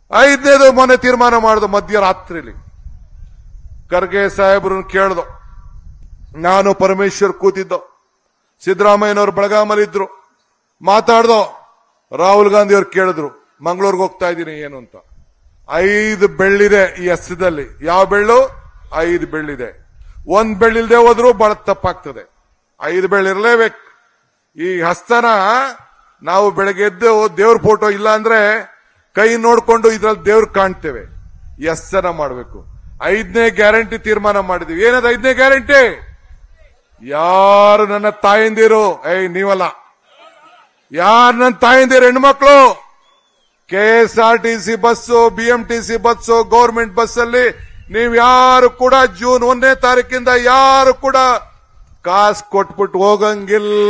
ಐದನೇದು ಮೊನ್ನೆ ತೀರ್ಮಾನ ಮಾಡಿದ ಮಧ್ಯರಾತ್ರಿಲಿ ಖರ್ಗೆ ಸಾಹೇಬ್ರನ್ನ ಕೇಳ್ದು ನಾನು ಪರಮೇಶ್ವರ್ ಕೂತಿದ್ದೋ ಸಿದ್ದರಾಮಯ್ಯನವರು ಬೆಳಗಾಮಲ್ಲಿದ್ರು ಮಾತಾಡ್ದೋ ರಾಹುಲ್ ಗಾಂಧಿ ಅವ್ರು ಕೇಳಿದ್ರು ಮಂಗಳೂರಿಗೆ ಹೋಗ್ತಾ ಇದ್ದೀನಿ ಏನು ಅಂತ ಐದು ಬೆಳ್ಳಿದೆ ಈ ಎಸ್ದಲ್ಲಿ ಯಾವ ಬೆಳ್ಳು ಐದು ಬೆಳ್ಳಿದೆ ಒಂದ್ ಬೆಳ್ಳಿಲ್ದೆ ಹೋದ್ರು ಬಹಳ ತಪ್ಪಾಗ್ತದೆ ಐದು ಬೆಳ್ಳಿರ್ಲೇಬೇಕು ಈ ಹಸ್ತನ ನಾವು ಬೆಳಗ್ಗೆ ಎದ್ದು ದೇವ್ರ ಫೋಟೋ ಇಲ್ಲ ಅಂದ್ರೆ ಕೈ ನೋಡ್ಕೊಂಡು ಇದ್ರಲ್ಲಿ ದೇವ್ರ ಕಾಣ್ತೇವೆ ಈ ಹಸ್ತನ ಮಾಡಬೇಕು ಐದನೇ ಗ್ಯಾರಂಟಿ ತೀರ್ಮಾನ ಮಾಡಿದೀವಿ ಏನದು ಐದನೇ ಗ್ಯಾರಂಟಿ ಯಾರು ನನ್ನ ತಾಯಂದಿರು ಏಯ್ ನೀವಲ್ಲ ಯಾರು ನನ್ನ ತಾಯಂದಿರು ಹೆಣ್ಮಕ್ಳು K S R T C bus BMTC bus government bus ಅಲ್ಲಿ ನೀವು ಯಾರು ಕೂಡ ಜೂನ್ ಒಂದನೇ ತಾರೀಕಿಂದ ಯಾರು ಕೂಡ ಕಾಸು ಕೊಟ್ಬಿಟ್ಟು ಹೋಗಂಗಿಲ್ಲ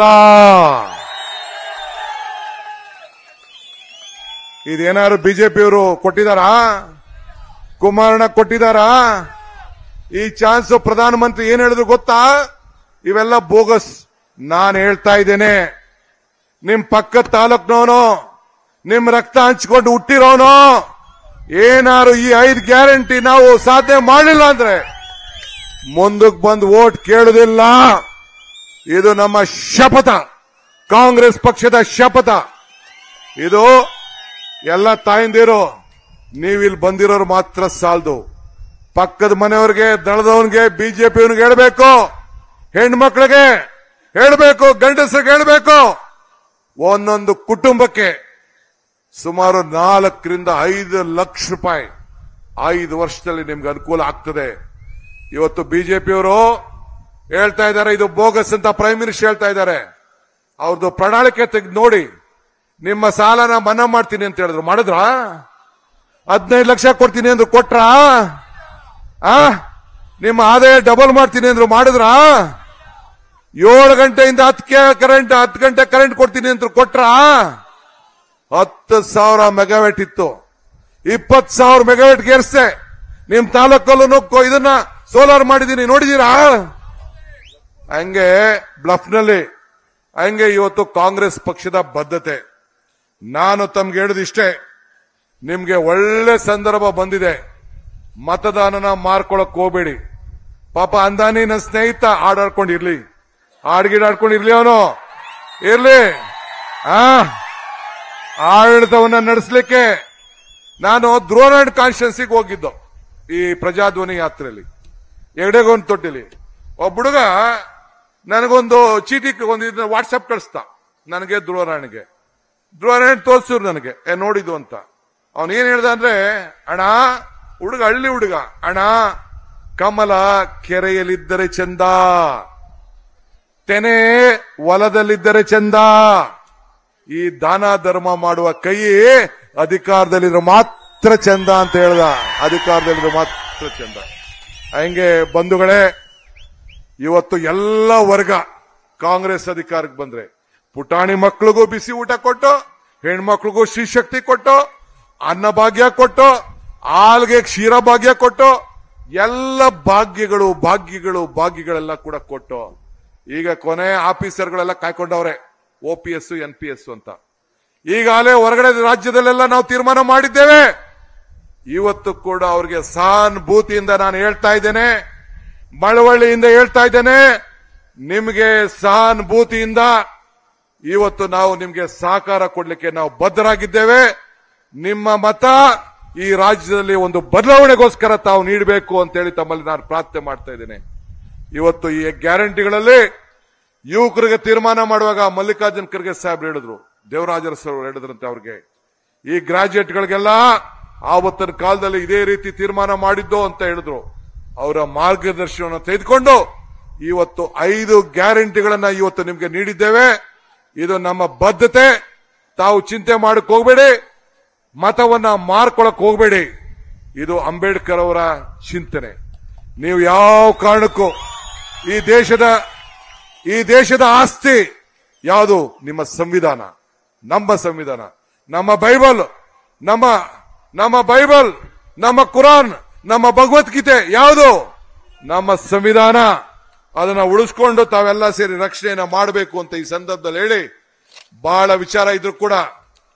ಇದೇನಾದ್ರು ಬಿಜೆಪಿಯವರು ಕೊಟ್ಟಿದಾರಾ ಕುಮಾರಣ್ಣ ಕೊಟ್ಟಿದಾರಾ ಈ ಚಾನ್ಸ್ ಪ್ರಧಾನಮಂತ್ರಿ ಏನ್ ಹೇಳಿದ್ರು ಗೊತ್ತಾ ಇವೆಲ್ಲ ಬೋಗಸ್ ನಾನು ಹೇಳ್ತಾ ಇದ್ದೇನೆ ನಿಮ್ ಪಕ್ಕದ ತಾಲೂಕ್ನವನು ನಿಮ್ ರಕ್ತ ಹಂಚ್ಕೊಂಡು ಹುಟ್ಟಿರೋನು ಏನಾರು ಈ ಐದು ಗ್ಯಾರಂಟಿ ನಾವು ಸಾಧನೆ ಮಾಡಲಿಲ್ಲ ಅಂದ್ರೆ ಮುಂದಕ್ಕೆ ಬಂದು ಓಟ್ ಕೇಳುದಿಲ್ಲ ಇದು ನಮ್ಮ ಶಪಥ ಕಾಂಗ್ರೆಸ್ ಪಕ್ಷದ ಶಪಥ ಇದು ಎಲ್ಲ ತಾಯಿಂದಿರು ನೀವಿಲ್ಲಿ ಬಂದಿರೋರು ಮಾತ್ರ ಸಾಲದು ಪಕ್ಕದ ಮನೆಯವ್ರಿಗೆ ದಳದವನ್ಗೆ ಬಿಜೆಪಿಯವನಿಗೆ ಹೇಳ್ಬೇಕು ಹೆಣ್ಮಕ್ಳಿಗೆ ಹೇಳ್ಬೇಕು ಗಂಡಸರಿಗೆ ಹೇಳ್ಬೇಕು ಒಂದೊಂದು ಕುಟುಂಬಕ್ಕೆ ಸುಮಾರು ನಾಲ್ಕರಿಂದ ಐದು ಲಕ್ಷ ರೂಪಾಯಿ ಐದು ವರ್ಷದಲ್ಲಿ ನಿಮ್ಗೆ ಅನುಕೂಲ ಆಗ್ತದೆ ಇವತ್ತು ಬಿಜೆಪಿಯವರು ಹೇಳ್ತಾ ಇದ್ದಾರೆ ಇದು ಬೋಗಸ್ ಅಂತ ಪ್ರೈಮ್ ಮಿನಿಸ್ಟರ್ ಹೇಳ್ತಾ ಇದ್ದಾರೆ ಅವ್ರದ್ದು ಪ್ರಣಾಳಿಕೆ ತೆಗೆದು ನೋಡಿ ನಿಮ್ಮ ಸಾಲನ ಮನ್ನಾ ಮಾಡ್ತೀನಿ ಅಂತ ಹೇಳಿದ್ರು ಮಾಡಿದ್ರಾ ಹದಿನೈದು ಲಕ್ಷ ಕೊಡ್ತೀನಿ ಅಂದ್ರು ಕೊಟ್ರಾ ಆ ನಿಮ್ಮ ಆದಾಯ ಡಬಲ್ ಮಾಡ್ತೀನಿ ಅಂದ್ರು ಮಾಡಿದ್ರಾ ಏಳು ಗಂಟೆಯಿಂದ ಹತ್ತು ಕರೆಂಟ್ ಹತ್ತು ಗಂಟೆ ಕರೆಂಟ್ ಕೊಡ್ತೀನಿ ಅಂತ ಕೊಟ್ರಾ ಹತ್ತು ಸಾವಿರ ಮೆಗಾವೆಟ್ ಇತ್ತು ಇಪ್ಪತ್ತು ಸಾವಿರ ಮೆಗಾವೆಟ್ ಏರ್ಸ್ತೆ ನಿಮ್ ತಾಲೂಕಲ್ಲೂ ನುಗ್ಗು ಇದನ್ನ ಸೋಲಾರ್ ಮಾಡಿದೀನಿ ನೋಡಿದೀರಾ ಹಂಗೆ ಬ್ಲಫ್ನಲ್ಲಿ ಹಂಗೆ ಇವತ್ತು ಕಾಂಗ್ರೆಸ್ ಪಕ್ಷದ ಬದ್ಧತೆ ನಾನು ತಮ್ಗೆ ಹೇಳುದಿಷ್ಟೇ ನಿಮ್ಗೆ ಒಳ್ಳೆ ಸಂದರ್ಭ ಬಂದಿದೆ ಮತದಾನನ ಮಾರ್ಕೊಳಕ್ ಹೋಗ್ಬೇಡಿ ಪಾಪ ಅಂದಾನಿ ನನ್ನ ಸ್ನೇಹಿತ ಹಾಡಾಡ್ಕೊಂಡಿರ್ಲಿ ಹಾಡ್ಗಿಡಾಡ್ಕೊಂಡಿರ್ಲಿ ಅವನು ಇರ್ಲಿ ಆ ಆಡಳಿತವನ್ನ ನಡೆಸಲಿಕ್ಕೆ ನಾನು ಧ್ರುವನಾಡ್ ಕಾನ್ಸ್ಟಿಟ್ಯೂನ್ಸಿಗೆ ಹೋಗಿದ್ದು ಈ ಪ್ರಜಾಧ್ವನಿ ಯಾತ್ರೆಯಲ್ಲಿ ಎಡೆಗೊಂದು ತೊಟ್ಟಿಲಿ ಒಬ್ಬ ಹುಡುಗ ನನಗೊಂದು ಚೀಟಿ ಒಂದು ಇದನ್ನ ವಾಟ್ಸಪ್ ಕಳಿಸ್ತಾ ನನಗೆ ಧ್ರುವನಾಣಿಗೆ ಧ್ರುವನಾರಾಯಣ್ ತೋರ್ಸಿದ್ರು ನನಗೆ ಏ ನೋಡಿದ್ದು ಅಂತ ಅವನ್ ಏನ್ ಹೇಳ್ದ ಅಂದ್ರೆ ಅಣ್ಣ ಹುಡುಗ ಹಳ್ಳಿ ಹುಡುಗ ಅಣ್ಣ ಕಮಲ ಕೆರೆಯಲ್ಲಿದ್ದರೆ ಚಂದ ತೆನೆ ಹೊಲದಲ್ಲಿದ್ದರೆ ಚಂದ ಈ ದಾನ ಧರ್ಮ ಮಾಡುವ ಕೈ ಅಧಿಕಾರದಲ್ಲಿರೋ ಮಾತ್ರ ಚಂದ ಅಂತ ಹೇಳ್ದ ಅಧಿಕಾರದಲ್ಲಿರೋ ಮಾತ್ರ ಚಂದ ಹಂಗೆ ಬಂಧುಗಳೇ ಇವತ್ತು ಎಲ್ಲ ವರ್ಗ ಕಾಂಗ್ರೆಸ್ ಅಧಿಕಾರಕ್ಕೆ ಬಂದ್ರೆ ಪುಟಾಣಿ ಮಕ್ಳಿಗೂ ಬಿಸಿ ಊಟ ಕೊಟ್ಟು ಹೆಣ್ಮಕ್ಳಿಗೂ ಶ್ರೀಶಕ್ತಿ ಕೊಟ್ಟು ಅನ್ನ ಭಾಗ್ಯ ಕೊಟ್ಟು ಆಲ್ಗೆ ಕ್ಷೀರ ಭಾಗ್ಯ ಕೊಟ್ಟು ಎಲ್ಲ ಭಾಗ್ಯಗಳು ಭಾಗ್ಯಗಳು ಭಾಗ್ಯಗಳೆಲ್ಲ ಕೂಡ ಕೊಟ್ಟು ಈಗ ಕೊನೆ ಆಫೀಸರ್ಗಳೆಲ್ಲ ಕಾಯ್ಕೊಂಡವ್ರೆ O P S N P S ಅಂತ ಈಗಾಗಲೇ ಹೊರಗಡೆ ರಾಜ್ಯದಲ್ಲೆಲ್ಲ ನಾವು ತೀರ್ಮಾನ ಮಾಡಿದ್ದೇವೆ ಇವತ್ತು ಕೂಡ ಅವ್ರಿಗೆ ಸಹಾನುಭೂತಿಯಿಂದ ನಾನು ಹೇಳ್ತಾ ಇದ್ದೇನೆ ಮಳವಳ್ಳಿಯಿಂದ ಹೇಳ್ತಾ ಇದ್ದೇನೆ ನಿಮಗೆ ಸಹಾನುಭೂತಿಯಿಂದ ಇವತ್ತು ನಾವು ನಿಮಗೆ ಸಹಕಾರ ಕೊಡ್ಲಿಕ್ಕೆ ನಾವು ಬದ್ಧರಾಗಿದ್ದೇವೆ ನಿಮ್ಮ ಮತ ಈ ರಾಜ್ಯದಲ್ಲಿ ಒಂದು ಬದಲಾವಣೆಗೋಸ್ಕರ ತಾವು ನೀಡಬೇಕು ಅಂತೇಳಿ ತಮ್ಮಲ್ಲಿ ನಾನು ಪ್ರಾರ್ಥನೆ ಮಾಡ್ತಾ ಇದ್ದೇನೆ ಇವತ್ತು ಈ ಗ್ಯಾರಂಟಿಗಳಲ್ಲಿ ಯುವಕರಿಗೆ ತೀರ್ಮಾನ ಮಾಡುವಾಗ ಮಲ್ಲಿಕಾರ್ಜುನ್ ಖರ್ಗೆ ಸಾಹೇಬ್ ಹೇಳಿದ್ರು ದೇವರಾಜರ ಸರ್ ಹೇಳಿದ್ರಂತೆ ಅವ್ರಿಗೆ ಈ ಗ್ರಾಜುಯೇಟ್ಗಳಿಗೆಲ್ಲ ಆವತ್ತಿನ ಕಾಲದಲ್ಲಿ ಇದೇ ರೀತಿ ತೀರ್ಮಾನ ಮಾಡಿದ್ದು ಅಂತ ಹೇಳಿದ್ರು ಅವರ ಮಾರ್ಗದರ್ಶನವನ್ನು ತೆಗೆದುಕೊಂಡು ಇವತ್ತು ಐದು ಗ್ಯಾರಂಟಿಗಳನ್ನ ಇವತ್ತು ನಿಮ್ಗೆ ನೀಡಿದ್ದೇವೆ ಇದು ನಮ್ಮ ಬದ್ಧತೆ ತಾವು ಚಿಂತೆ ಮಾಡಕ್ ಹೋಗ್ಬೇಡಿ ಮತವನ್ನ ಮಾರ್ಕೊಳಕ್ ಹೋಗ್ಬೇಡಿ ಇದು ಅಂಬೇಡ್ಕರ್ ಅವರ ಚಿಂತನೆ ನೀವು ಯಾವ ಕಾರಣಕ್ಕೂ ಈ ದೇಶದ ಈ ದೇಶದ ಆಸ್ತಿ ಯಾವುದು ನಿಮ್ಮ ಸಂವಿಧಾನ ನಮ್ಮ ಸಂವಿಧಾನ ನಮ್ಮ ಬೈಬಲ್ ನಮ್ಮ ನಮ್ಮ ಬೈಬಲ್ ನಮ್ಮ ಕುರಾನ್ ನಮ್ಮ ಭಗವದ್ಗೀತೆ ಯಾವುದು ನಮ್ಮ ಸಂವಿಧಾನ ಅದನ್ನ ಉಳಿಸ್ಕೊಂಡು ತಾವೆಲ್ಲ ಸೇರಿ ರಕ್ಷಣೆಯನ್ನ ಮಾಡಬೇಕು ಅಂತ ಈ ಸಂದರ್ಭದಲ್ಲಿ ಹೇಳಿ ಬಹಳ ವಿಚಾರ ಇದ್ರು ಕೂಡ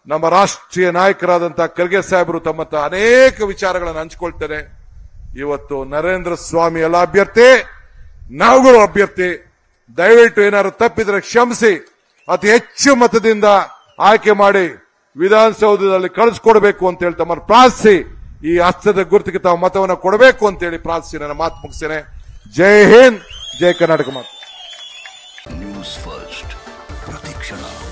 ನಮ್ಮ ರಾಷ್ಟ್ರೀಯ ನಾಯಕರಾದಂತಹ ಖರ್ಗೆ ಸಾಹೇಬರು ತಮ್ಮ ಹತ್ರ ಅನೇಕ ವಿಚಾರಗಳನ್ನು ಹಂಚಿಕೊಳ್ತಾರೆ ಇವತ್ತು ನರೇಂದ್ರ ಸ್ವಾಮಿ ಎಲ್ಲ ಅಭ್ಯರ್ಥಿ ನಾವುಗಳು ಅಭ್ಯರ್ಥಿ ದಯವಿಟ್ಟು ಏನಾದ್ರು ತಪ್ಪಿದ್ರೆ ಕ್ಷಮಿಸಿ ಅತಿ ಹೆಚ್ಚು ಮತದಿಂದ ಆಯ್ಕೆ ಮಾಡಿ ವಿಧಾನಸೌಧದಲ್ಲಿ ಕಳಿಸ್ಕೊಡ್ಬೇಕು ಅಂತ ಹೇಳಿ ತಮ್ಮನ್ನು ಪ್ರಾರ್ಥಿಸಿ ಈ ಹಸ್ತದ ಗುರುತಿಗೆ ತಾವು ಮತವನ್ನು ಕೊಡಬೇಕು ಅಂತ ಹೇಳಿ ಪ್ರಾರ್ಥಿಸಿ ನನ್ನ ಮಾತು ಮುಗಿಸ್ತೇನೆ ಜೈ ಹಿಂದ್ ಜೈ ಕರ್ನಾಟಕ ಮಾತು ನ್ಯೂಸ್ ಫಸ್ಟ್ ಪ್ರತಿಕ್ಷಣ